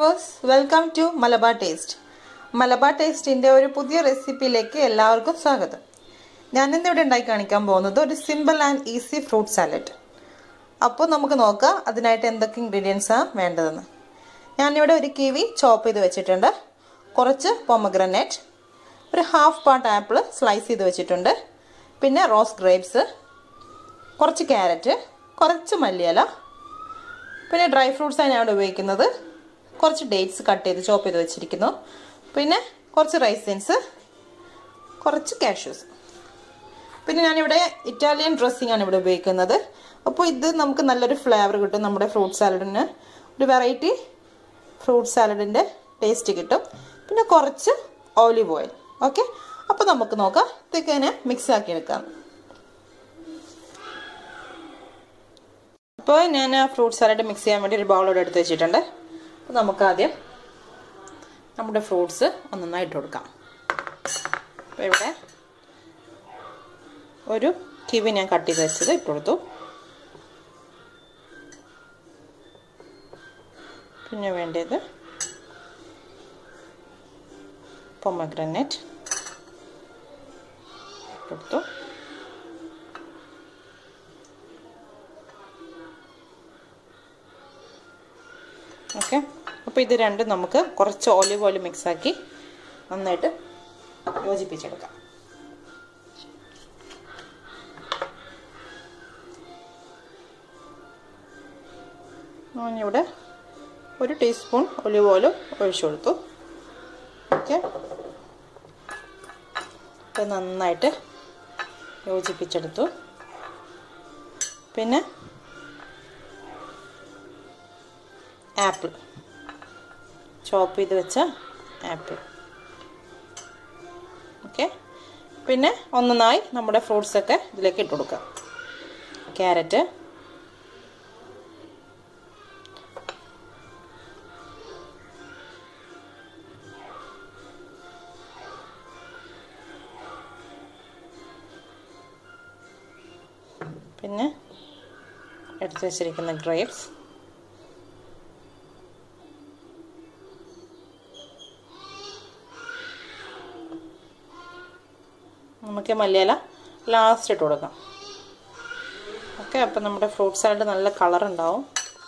viewers welcome to Malabar taste Malabar ടേസ്റ്റിൻ്റെ ഒരു പുതിയ റെസിപ്പിയിലേക്ക് എല്ലാവർക്കും സ്വാഗതം ഞാനിന്ന് ഇവിടെ ഉണ്ടാക്കി കാണിക്കാൻ പോകുന്നത് ഒരു simple and easy fruit salad അപ്പോൾ നമുക്ക് നോക്കാം അതിനായിട്ട് എന്തൊക്കെ ഇൻഗ്രീഡിയൻസാണ് വേണ്ടതെന്ന് ഞാനിവിടെ ഒരു കിവി ചോപ്പ് ചെയ്ത് വെച്ചിട്ടുണ്ട് കുറച്ച് പൊമഗ്രനേറ്റ് ഒരു ഹാഫ് പാർട്ട് ആപ്പിൾ സ്ലൈസ് ചെയ്ത് വെച്ചിട്ടുണ്ട് പിന്നെ റോസ് ഗ്രേപ്സ് കുറച്ച് ക്യാരറ്റ് കുറച്ച് മല്ലിയില പിന്നെ ഡ്രൈ ഫ്രൂട്ട്സാണ് ഞാൻ ഇവിടെ ഉപയോഗിക്കുന്നത് കുറച്ച് ഡേറ്റ്സ് കട്ട് ചെയ്ത് ചോപ്പ് ചെയ്ത് വെച്ചിരിക്കുന്നു പിന്നെ കുറച്ച് റൈസിൻസ് കുറച്ച് കാഷ്യൂസ് പിന്നെ ഞാനിവിടെ ഇറ്റാലിയൻ ഡ്രസ്സിംഗ് ആണ് ഇവിടെ ഉപയോഗിക്കുന്നത് അപ്പോൾ ഇത് നമുക്ക് നല്ലൊരു ഫ്ലേവർ കിട്ടും നമ്മുടെ ഫ്രൂട്ട് സാലഡിന് ഒരു വെറൈറ്റി ഫ്രൂട്ട് സാലഡിൻ്റെ ടേസ്റ്റ് കിട്ടും പിന്നെ കുറച്ച് ഓലിവ് ഓയിൽ ഓക്കെ അപ്പോൾ നമുക്ക് നോക്കാം ഇതൊക്കെ ഇങ്ങനെ മിക്സ് ആക്കി എടുക്കാം ഇപ്പോൾ ഞാൻ ഫ്രൂട്ട് സാലഡ് മിക്സ് ചെയ്യാൻ വേണ്ടി ഒരു ബൗളോടെ എടുത്ത് വെച്ചിട്ടുണ്ട് അപ്പോൾ നമുക്ക് ആദ്യം നമ്മുടെ ഫ്രൂട്ട്സ് ഒന്ന് നന്നായിട്ട് കൊടുക്കാം അപ്പോൾ ഇവിടെ ഒരു കിവി ഞാൻ കട്ട് ചെയ്ത് വെച്ചത് ഇട്ട് കൊടുത്തു പിന്നെ വേണ്ടത് പൊമഗ്രനേറ്റ് കൊടുത്തു ഓക്കെ അപ്പോൾ ഇത് രണ്ടും നമുക്ക് കുറച്ച് ഓലിവ് ഓയിൽ മിക്സാക്കി നന്നായിട്ട് യോജിപ്പിച്ചെടുക്കാം ഞാനിവിടെ ഒരു ടീസ്പൂൺ ഒലിവ് ഓയിൽ ഒഴിച്ചു കൊടുത്തു ഓക്കെ ഇത് നന്നായിട്ട് യോജിപ്പിച്ചെടുത്തു പിന്നെ ആപ്പിൾ ചോപ്പ് ചെയ്ത് വെച്ച ആപ്പിൾ ഓക്കെ പിന്നെ ഒന്നൊന്നായി നമ്മുടെ ഫ്രൂട്ട്സൊക്കെ ഇതിലേക്ക് ഇട്ട് കൊടുക്കാം ക്യാരറ്റ് പിന്നെ എടുത്ത് വെച്ചിരിക്കുന്ന ഗ്രേപ്സ് നമുക്ക് മല്ലിയില ലാസ്റ്റ് ഇട്ട് കൊടുക്കാം ഓക്കെ അപ്പം നമ്മുടെ ഫ്രൂട്ട് സാലഡ് നല്ല കളർ ഉണ്ടാവും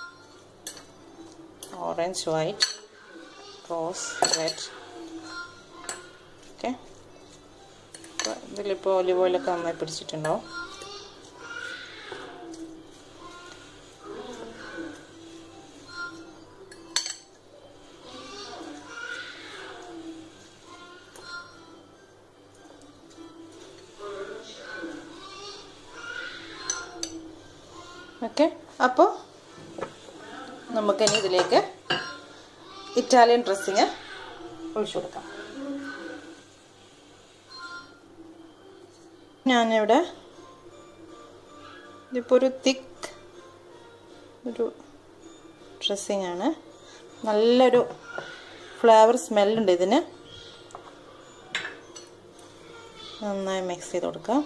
orange white rose red okay ഇതിലിപ്പോൾ ഒലിവ് ഓയിലൊക്കെ നന്നായി പിടിച്ചിട്ടുണ്ടാവും ഓക്കെ അപ്പോൾ നമുക്കിനി ഇതിലേക്ക് ഇറ്റാലിയൻ ഡ്രസ്സിങ് ഒഴിച്ചു കൊടുക്കാം ഞാനിവിടെ ഇതിപ്പോൾ ഒരു തിക്ക് ഒരു ഡ്രസ്സിങ് ആണ് നല്ലൊരു ഫ്ലേവർ സ്മെല്ലുണ്ട് ഇതിന് നന്നായി മിക്സ് ചെയ്ത് കൊടുക്കാം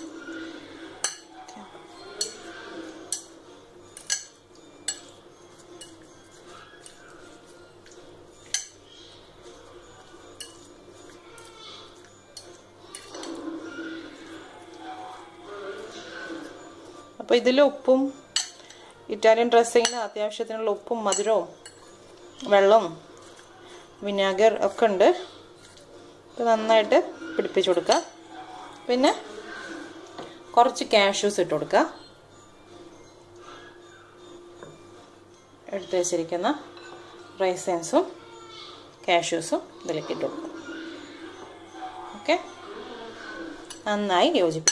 അപ്പോൾ ഇതിൽ ഉപ്പും ഇറ്റാലിയൻ ഡ്രസ്സിങ്ങിന് അത്യാവശ്യത്തിനുള്ള ഉപ്പും മധുരവും വെള്ളവും വിനാഗർ ഒക്കെ ഉണ്ട് അപ്പോൾ നന്നായിട്ട് പിടിപ്പിച്ച് കൊടുക്കുക പിന്നെ കുറച്ച് കാഷ്യൂസ് ഇട്ട് കൊടുക്കുക എടുത്ത് വെച്ചിരിക്കുന്ന റൈസൻസും കാഷ്യൂസും ഇതിലേക്ക് ഇട്ട് കൊടുക്കുക ഓക്കെ നന്നായി യോജിപ്പിക്കുക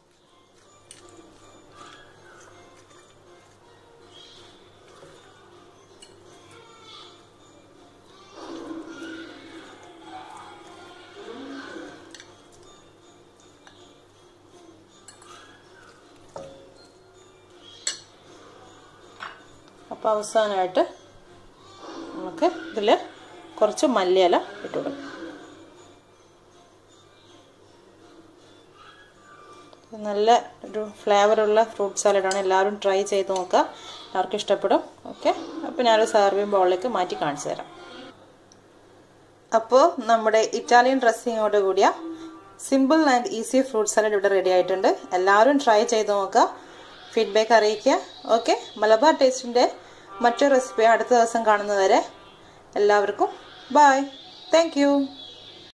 അപ്പോൾ അവസാനമായിട്ട് നമുക്ക് ഇതിൽ കുറച്ച് മല്ലിയില ഇട്ടുകൊടുക്കും നല്ല ഒരു ഫ്ലേവറുള്ള ഫ്രൂട്ട് സാലഡാണ് എല്ലാവരും ട്രൈ ചെയ്ത് നോക്കുക എല്ലാവർക്കും ഇഷ്ടപ്പെടും ഓക്കെ അപ്പോൾ ഞാനൊരു സർവിങ് ബൗളിലേക്ക് മാറ്റി കാണിച്ചു തരാം അപ്പോൾ നമ്മുടെ ഇറ്റാലിയൻ ഡ്രസ്സിങ്ങോട് കൂടിയ simple and easy fruit salad ഇവിടെ റെഡി ആയിട്ടുണ്ട് എല്ലാവരും ട്രൈ ചെയ്ത് നോക്കുക ഫീഡ്ബാക്ക് അറിയിക്കുക ഓക്കെ മലബാർ ടേസ്റ്റിൻ്റെ മറ്റൊരു റെസിപ്പി അടുത്ത ദിവസം കാണുന്നതുവരെ എല്ലാവർക്കും ബായ് താങ്ക്